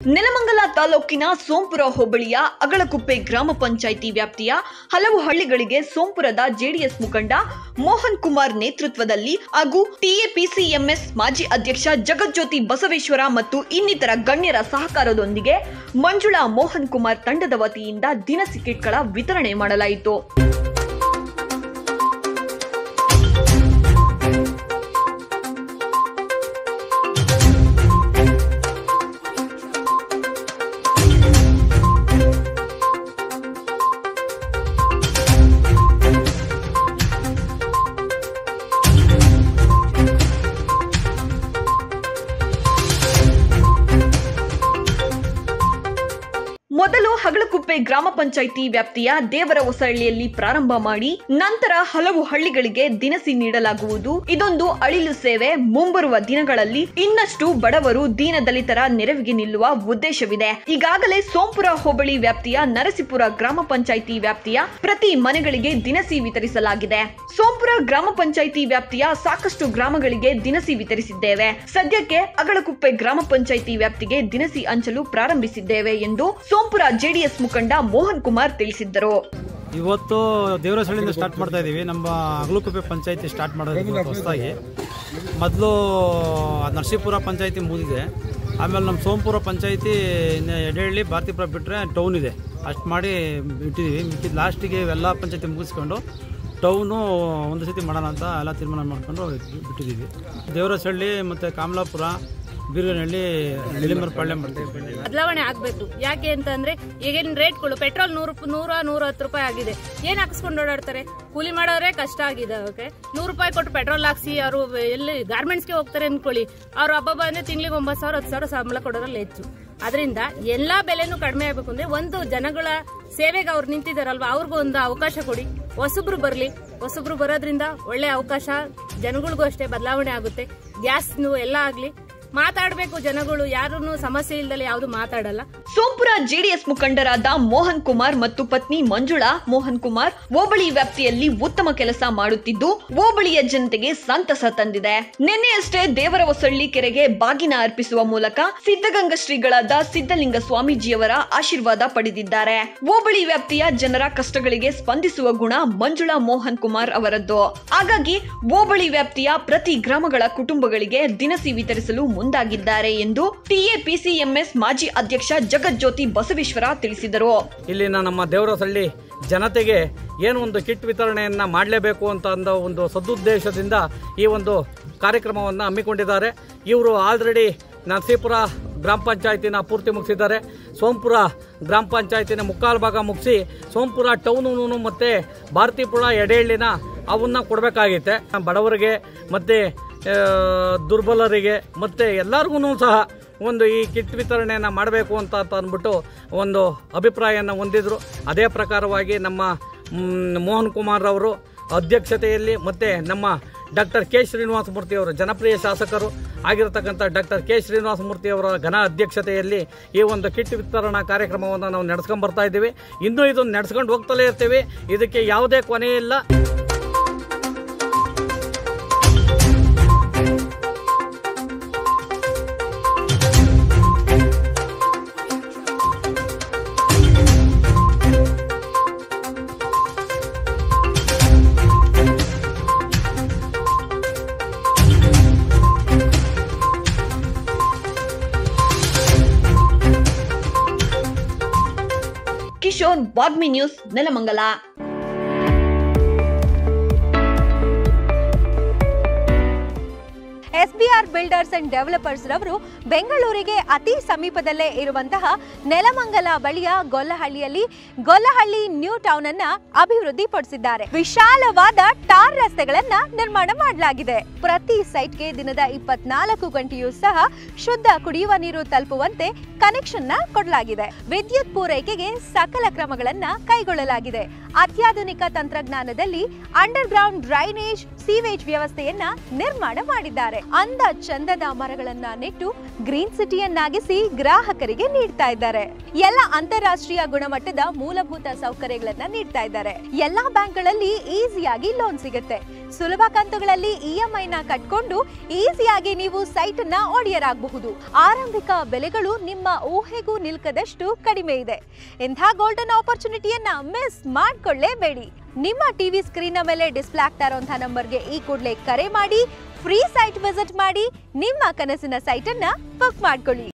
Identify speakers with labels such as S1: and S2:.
S1: ನೆಲಮಂಗಲ ತಾಲೂಕಿನ ಸೋಂಪುರ ಹೋಬಳಿಯ ಅಗಳಕುಪ್ಪೆ ಗ್ರಾಮ ಪಂಚಾಯಿತಿ ವ್ಯಾಪ್ತಿಯ ಹಲವು ಹಳ್ಳಿಗಳಿಗೆ ಸೋಂಪುರದ ಜೆಡಿಎಸ್ ಮುಖಂಡ ಮೋಹನ್ ಕುಮಾರ್ ನೇತೃತ್ವದಲ್ಲಿ ಹಾಗೂ ಟಿಎಪಿಸಿಎಂಎಸ್ ಮಾಜಿ ಅಧ್ಯಕ್ಷ ಜಗಜ್ಯೋತಿ ಬಸವೇಶ್ವರ ಮತ್ತು ಇನ್ನಿತರ ಗಣ್ಯರ ಸಹಕಾರದೊಂದಿಗೆ ಮಂಜುಳಾ ಮೋಹನ್ ಕುಮಾರ್ ತಂಡದ ವತಿಯಿಂದ ದಿನಸಿ ಕಿಟ್ಗಳ ವಿತರಣೆ ಮಾಡಲಾಯಿತು ಮೊದಲು ಹಗಳಕುಪ್ಪೆ ಗ್ರಾಮ ಪಂಚಾಯಿತಿ ವ್ಯಾಪ್ತಿಯ ದೇವರ ಹೊಸಹಳ್ಳಿಯಲ್ಲಿ ಪ್ರಾರಂಭ ಮಾಡಿ ನಂತರ ಹಲವು ಹಳ್ಳಿಗಳಿಗೆ ದಿನಸಿ ನೀಡಲಾಗುವುದು ಇದೊಂದು ಅಳಿಲು ಸೇವೆ ಮುಂಬರುವ ದಿನಗಳಲ್ಲಿ ಇನ್ನಷ್ಟು ಬಡವರು ದೀನದಲಿತರ ನೆರವಿಗೆ ನಿಲ್ಲುವ ಉದ್ದೇಶವಿದೆ ಈಗಾಗಲೇ ಸೋಂಪುರ ಹೋಬಳಿ ವ್ಯಾಪ್ತಿಯ ನರಸೀಪುರ ಗ್ರಾಮ ಪಂಚಾಯಿತಿ ವ್ಯಾಪ್ತಿಯ ಪ್ರತಿ ಮನೆಗಳಿಗೆ ದಿನಸಿ ವಿತರಿಸಲಾಗಿದೆ ಸೋಂಪುರ ಗ್ರಾಮ ಪಂಚಾಯಿತಿ ವ್ಯಾಪ್ತಿಯ ಸಾಕಷ್ಟು ಗ್ರಾಮಗಳಿಗೆ ದಿನಸಿ ವಿತರಿಸಿದ್ದೇವೆ ಸದ್ಯಕ್ಕೆ ಅಗಳಕುಪ್ಪೆ ಗ್ರಾಮ ಪಂಚಾಯಿತಿ ವ್ಯಾಪ್ತಿಗೆ ದಿನಸಿ ಹಂಚಲು ಪ್ರಾರಂಭಿಸಿದ್ದೇವೆ ಎಂದು ಸೋಂಪುರ ಜೆಡಿಎಸ್ ಮುಖಂಡ ಮೋಹನ್ ಕುಮಾರ್ ತಿಳಿಸಿದ್ದರು
S2: ಇವತ್ತು ದೇವರಸಳ್ಳಿಯಿಂದ ಸ್ಟಾರ್ಟ್ ಮಾಡ್ತಾ ಇದ್ದೀವಿ ನಮ್ಮ ಅಗಲುಕುಪ್ಪೆ ಪಂಚಾಯತಿ ಸ್ಟಾರ್ಟ್ ಮಾಡೋದು ಇವತ್ತು ಹೊಸದಾಗಿ ಮೊದಲು ನರಸೀಪುರ ಪಂಚಾಯತಿ ಮುಗಿದಿದೆ ಆಮೇಲೆ ನಮ್ಮ ಸೋಂಪುರ ಪಂಚಾಯತಿ ಎಡೆಹಳ್ಳಿ ಭಾರತೀಪುರ ಬಿಟ್ಟರೆ ಟೌನ್ ಇದೆ ಅಷ್ಟು ಮಾಡಿ ಇಟ್ಟಿದ್ದೀವಿ ಮಿಕ್ಕಿದ ಲಾಸ್ಟಿಗೆ ಇವೆಲ್ಲ ಪಂಚಾಯತಿ ಮುಗಿಸ್ಕೊಂಡು ಟೌನು ಒಂದು ಸತಿ ಮಾಡೋಣ ಅಂತ ಎಲ್ಲ ತೀರ್ಮಾನ ಮಾಡ್ಕೊಂಡು ಬಿಟ್ಟಿದ್ದೀವಿ ದೇವರಸಳ್ಳಿ ಮತ್ತು ಕಾಮಲಾಪುರ ಬೀರ್ಗನಹಳ್ಳಿ ನಿಲಿಮರಪಾಳ್ಯ ಮಾಡ್ತೀವಿ
S3: ಬದಲಾವಣೆ ಆಗಬೇಕು ಯಾಕೆ ಅಂತಂದ್ರೆ ಈಗಿನ ರೇಟ್ಗಳು ಪೆಟ್ರೋಲ್ ನೂರು ನೂರ ನೂರ ಹತ್ತು ರೂಪಾಯಿ ಆಗಿದೆ ಏನ್ ಹಾಕಿಸ್ಕೊಂಡು ಓಡಾಡ್ತಾರೆ ಕೂಲಿ ಮಾಡೋರೇ ಕಷ್ಟ ಆಗಿದೆ ಓಕೆ ನೂರು ರೂಪಾಯಿ ಕೊಟ್ಟು ಪೆಟ್ರೋಲ್ ಹಾಕ್ಸಿ ಅವರು ಎಲ್ಲಿ ಗಾರ್ಮೆಂಟ್ಸ್ಗೆ ಹೋಗ್ತಾರೆ ಅನ್ಕೊಳ್ಳಿ ಅವ್ರು ಹಬ್ಬ ಅಂದ್ರೆ ತಿಂಗಳಿಗೆ ಒಂಬತ್ತು ಸಾವಿರ ಹತ್ತು ಸಾವಿರ ಸಂಬಳ ಕೊಡೋದ್ರಲ್ಲಿ ಹೆಚ್ಚು ಅದರಿಂದ ಎಲ್ಲಾ ಬೆಲೆನೂ ಕಡಿಮೆ ಆಗ್ಬೇಕು ಅಂದ್ರೆ ಒಂದು ಜನಗಳ ಸೇವೆಗೆ ಅವ್ರು ನಿಂತಿದಾರಲ್ವಾ ಅವ್ರಿಗೂ ಒಂದು ಅವಕಾಶ ಕೊಡಿ ಹೊಸಬ್ರು ಬರ್ಲಿ ಹೊಸಬ್ರು ಬರೋದ್ರಿಂದ ಒಳ್ಳೆ ಅವಕಾಶ ಜನಗಳಿಗೂ ಅಷ್ಟೇ ಬದಲಾವಣೆ ಆಗುತ್ತೆ ಗ್ಯಾಸ್ ಎಲ್ಲ ಆಗ್ಲಿ ಮಾತಾಡ್ಬೇಕು ಜನಗಳು ಯಾರನ್ನು ಸಮಸ್ಯೆ ಇಲ್ದಲೆ ಯಾವುದು ಮಾತಾಡಲ್ಲ
S1: ಸೋಂಪುರ ಜೆಡಿಎಸ್ ಮುಖಂಡರಾದ ಮೋಹನ್ ಕುಮಾರ್ ಮತ್ತು ಪತ್ನಿ ಮಂಜುಳಾ ಮೋಹನ್ ಕುಮಾರ್ ಹೋಬಳಿ ವ್ಯಾಪ್ತಿಯಲ್ಲಿ ಉತ್ತಮ ಕೆಲಸ ಮಾಡುತ್ತಿದ್ದು ಹೋಬಳಿಯ ಜನತೆಗೆ ಸಂತಸ ತಂದಿದೆ ನಿನ್ನೆಯಷ್ಟೇ ದೇವರ ಹೊಸಳ್ಳಿ ಕೆರೆಗೆ ಬಾಗಿನ ಅರ್ಪಿಸುವ ಮೂಲಕ ಸಿದ್ಧಗಂಗಾ ಶ್ರೀಗಳಾದ ಸಿದ್ಧಲಿಂಗ ಸ್ವಾಮೀಜಿಯವರ ಆಶೀರ್ವಾದ ಪಡೆದಿದ್ದಾರೆ ಹೋಬಳಿ ವ್ಯಾಪ್ತಿಯ ಜನರ ಕಷ್ಟಗಳಿಗೆ ಸ್ಪಂದಿಸುವ ಗುಣ ಮಂಜುಳಾ ಮೋಹನ್ ಕುಮಾರ್ ಅವರದ್ದು ಹಾಗಾಗಿ ಹೋಬಳಿ ವ್ಯಾಪ್ತಿಯ ಪ್ರತಿ ಗ್ರಾಮಗಳ ಕುಟುಂಬಗಳಿಗೆ ದಿನಸಿ ವಿತರಿಸಲು ಮುಂದಾಗಿದ್ದಾರೆ ಎಂದು ಟಿಎಪಿಸಿಎಂಎಸ್ ಮಾಜಿ ಅಧ್ಯಕ್ಷ ಜಗಜ್ಯೋತಿ ಬಸವೇಶ್ವರ ತಿಳಿಸಿದರು
S4: ಇಲ್ಲಿನ ನಮ್ಮ ದೇವರಸಳ್ಳಿ ಜನತೆಗೆ ಏನು ಒಂದು ಕಿಟ್ ವಿತರಣೆಯನ್ನು ಮಾಡಲೇಬೇಕು ಅಂತ ಅಂದ ಒಂದು ಸದುದ್ದೇಶದಿಂದ ಈ ಒಂದು ಕಾರ್ಯಕ್ರಮವನ್ನು ಹಮ್ಮಿಕೊಂಡಿದ್ದಾರೆ ಇವರು ಆಲ್ರೆಡಿ ನರಸೀಪುರ ಗ್ರಾಮ ಪಂಚಾಯತಿನ ಪೂರ್ತಿ ಮುಗಿಸಿದ್ದಾರೆ ಸೋಂಪುರ ಗ್ರಾಮ ಪಂಚಾಯತಿನ ಮುಕ್ಕಾಲು ಭಾಗ ಮುಗಿಸಿ ಸೋಂಪುರ ಟೌನು ಮತ್ತು ಭಾರತೀಪುರ ಎಡೆಹಳ್ಳಿನ ಅವನ್ನ ಕೊಡಬೇಕಾಗಿತ್ತೆ ಬಡವರಿಗೆ ಮತ್ತು ದುರ್ಬಲರಿಗೆ ಮತ್ತು ಎಲ್ಲರಿಗೂ ಸಹ ಒಂದು ಈ ಕಿಟ್ ವಿತರಣೆಯನ್ನು ಮಾಡಬೇಕು ಅಂತ ಅಂತ ಅಂದ್ಬಿಟ್ಟು ಒಂದು ಅಭಿಪ್ರಾಯನ ಹೊಂದಿದ್ರು ಅದೇ ಪ್ರಕಾರವಾಗಿ ನಮ್ಮ ಮ್, ಮೋಹನ್ ಕುಮಾರ್ ಅವರು ಅಧ್ಯಕ್ಷತೆಯಲ್ಲಿ ಮತ್ತು ನಮ್ಮ ಡಾಕ್ಟರ್ ಕೆ ಶ್ರೀನಿವಾಸ ಮೂರ್ತಿ ಅವರು ಜನಪ್ರಿಯ ಶಾಸಕರು ಆಗಿರತಕ್ಕಂಥ ಡಾಕ್ಟರ್ ಕೆ ಶ್ರೀನಿವಾಸ ಮೂರ್ತಿ ಅವರ ಘನ ಅಧ್ಯಕ್ಷತೆಯಲ್ಲಿ ಈ ಒಂದು ಕಿಟ್ ವಿತರಣಾ ಕಾರ್ಯಕ್ರಮವನ್ನು ನಾವು ನಡೆಸ್ಕೊಂಡು ಬರ್ತಾ ಇದ್ದೀವಿ ಇನ್ನೂ ಇದನ್ನು ನಡೆಸ್ಕೊಂಡು ಹೋಗ್ತಲೇ ಇರ್ತೀವಿ ಇದಕ್ಕೆ ಯಾವುದೇ ಕೊನೆ ಇಲ್ಲ
S1: Kishore Bagmi news Nelamangala
S5: SBR builders and developers ರವರು ಬೆಂಗಳೂರಿಗೆ ಅತಿ ಸಮೀಪದಲ್ಲೇ ಇರುವಂತಹ ನೆಲಮಂಗಲ ಬಳಿಯ ಗೊಲ್ಲಹಳ್ಳಿಯಲ್ಲಿ ಗೊಲ್ಲಹಳ್ಳಿ ನ್ಯೂ ಟೌನ್ ಅನ್ನ ಅಭಿವೃದ್ಧಿಪಡಿಸಿದ್ದಾರೆ ವಿಶಾಲವಾದ ಟಾರ್ ರಸ್ತೆಗಳನ್ನ ನಿರ್ಮಾಣ ಮಾಡಲಾಗಿದೆ ಪ್ರತಿ ಸೈಟ್ಗೆ ದಿನದ ಇಪ್ಪತ್ನಾಲ್ಕು ಗಂಟೆಯೂ ಸಹ ಶುದ್ಧ ಕುಡಿಯುವ ನೀರು ತಲುಪುವಂತೆ ಕನೆಕ್ಷನ್ ನ ಕೊಡಲಾಗಿದೆ ವಿದ್ಯುತ್ ಪೂರೈಕೆಗೆ ಸಕಲ ಕ್ರಮಗಳನ್ನ ಕೈಗೊಳ್ಳಲಾಗಿದೆ ಅತ್ಯಾಧುನಿಕ ತಂತ್ರಜ್ಞಾನದಲ್ಲಿ ಅಂಡರ್ ಗ್ರೌಂಡ್ ಡ್ರೈನೇಜ್ ಸೀವೇಜ್ ವ್ಯವಸ್ಥೆಯನ್ನ ನಿರ್ಮಾಣ ಮಾಡಿದ್ದಾರೆ ಅಂದ ಚಂದದ ಮರಗಳನ್ನ ನೆಟ್ಟು ಗ್ರೀನ್ ಸಿಟಿಯನ್ನಾಗಿಸಿ ಗ್ರಾಹಕರಿಗೆ ನೀಡ್ತಾ ಇದ್ದಾರೆ ಎಲ್ಲ ಅಂತಾರಾಷ್ಟ್ರೀಯ ಗುಣಮಟ್ಟದ ಮೂಲಭೂತ ಸೌಕರ್ಯಗಳನ್ನ ನೀಡ್ತಾ ಇದ್ದಾರೆ ಎಲ್ಲಾ ಬ್ಯಾಂಕ್ಗಳಲ್ಲಿ ಈಸಿಯಾಗಿ ಲೋನ್ ಸಿಗುತ್ತೆ ಸುಲಭ ಕಂತುಗಳಲ್ಲಿ ಇಎಂಐ ನ ಕಟ್ಕೊಂಡು ಈಸಿಯಾಗಿ ನೀವು ಸೈಟ್ ನ ಒಡೆಯರಾಗಬಹುದು ಆರಂಭಿಕ ಬೆಲೆಗಳು ನಿಮ್ಮ ಊಹೆಗೂ ನಿಲ್ಕದಷ್ಟು ಕಡಿಮೆ ಇದೆ ಇಂಥ ಗೋಲ್ಡನ್ ಆಪರ್ಚುನಿಟಿಯನ್ನ ಮಿಸ್ ಮಾಡ್ಕೊಳ್ಳೇಬೇಡಿ ನಿಮ್ಮ ಟಿವಿ ಸ್ಕ್ರೀನ್ ಮೇಲೆ ಡಿಸ್ಪ್ಲೇ ಆಗ್ತಾ ಇರುವಂತಹ ನಂಬರ್ಗೆ ಈ ಕೂಡಲೇ ಕರೆ ಮಾಡಿ ಫ್ರೀ ಸೈಟ್ ವಿಸಿಟ್ ಮಾಡಿ ನಿಮ್ಮ ಕನಸಿನ ಸೈಟ್ ಅನ್ನ ಬುಕ್ ಮಾಡ್ಕೊಳ್ಳಿ